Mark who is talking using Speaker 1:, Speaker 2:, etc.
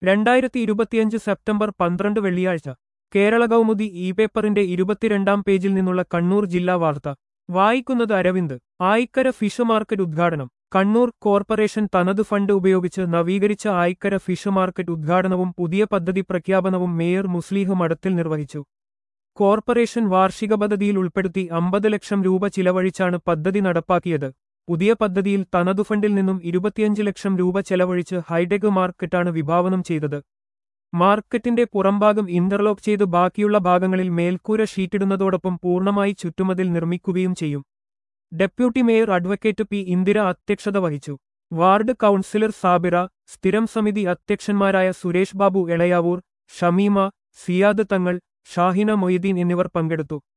Speaker 1: രണ്ടായിരത്തി ഇരുപത്തിയഞ്ച് സെപ്റ്റംബർ പന്ത്രണ്ട് വെള്ളിയാഴ്ച കേരള കൗമുദി ഇ പേപ്പറിന്റെ ഇരുപത്തിരണ്ടാം പേജിൽ നിന്നുള്ള കണ്ണൂർ ജില്ലാ വാർത്ത വായിക്കുന്നത് അരവിന്ദ് ആയിക്കര ഫിഷ് മാർക്കറ്റ് ഉദ്ഘാടനം കണ്ണൂർ കോർപ്പറേഷൻ തനത് ഫണ്ട് ഉപയോഗിച്ച് നവീകരിച്ച ആയിക്കര ഫിഷ് മാർക്കറ്റ് ഉദ്ഘാടനവും പുതിയ പദ്ധതി പ്രഖ്യാപനവും മേയർ മുസ്ലീഹ് മഠത്തിൽ നിർവഹിച്ചു കോർപ്പറേഷൻ വാർഷിക പദ്ധതിയിൽ ഉൾപ്പെടുത്തി അമ്പത് ലക്ഷം രൂപ ചിലവഴിച്ചാണ് പദ്ധതി നടപ്പാക്കിയത് പുതിയ പദ്ധതിയിൽ തനതു ഫണ്ടിൽ നിന്നും ഇരുപത്തിയഞ്ച് ലക്ഷം രൂപ ചെലവഴിച്ച് ഹൈടെക് മാർക്കറ്റാണ് വിഭാവനം ചെയ്തത് മാർക്കറ്റിന്റെ പുറംഭാഗം ഇന്റർലോക്ക് ചെയ്ത് ബാക്കിയുള്ള ഭാഗങ്ങളിൽ മേൽക്കൂര ഷീറ്റിടുന്നതോടൊപ്പം പൂർണ്ണമായി ചുറ്റുമതിൽ നിർമ്മിക്കുകയും ചെയ്യും deputy mayor advocate P Indira അധ്യക്ഷത വഹിച്ചു വാർഡ് കൗൺസിലർ സാബിറ സ്ഥിരം സമിതി അധ്യക്ഷന്മാരായ സുരേഷ് ബാബു എളയാവൂർ ഷമീമ സിയാദ് തങ്ങൾ ഷാഹിന മൊയ്തീൻ എന്നിവർ പങ്കെടുത്തു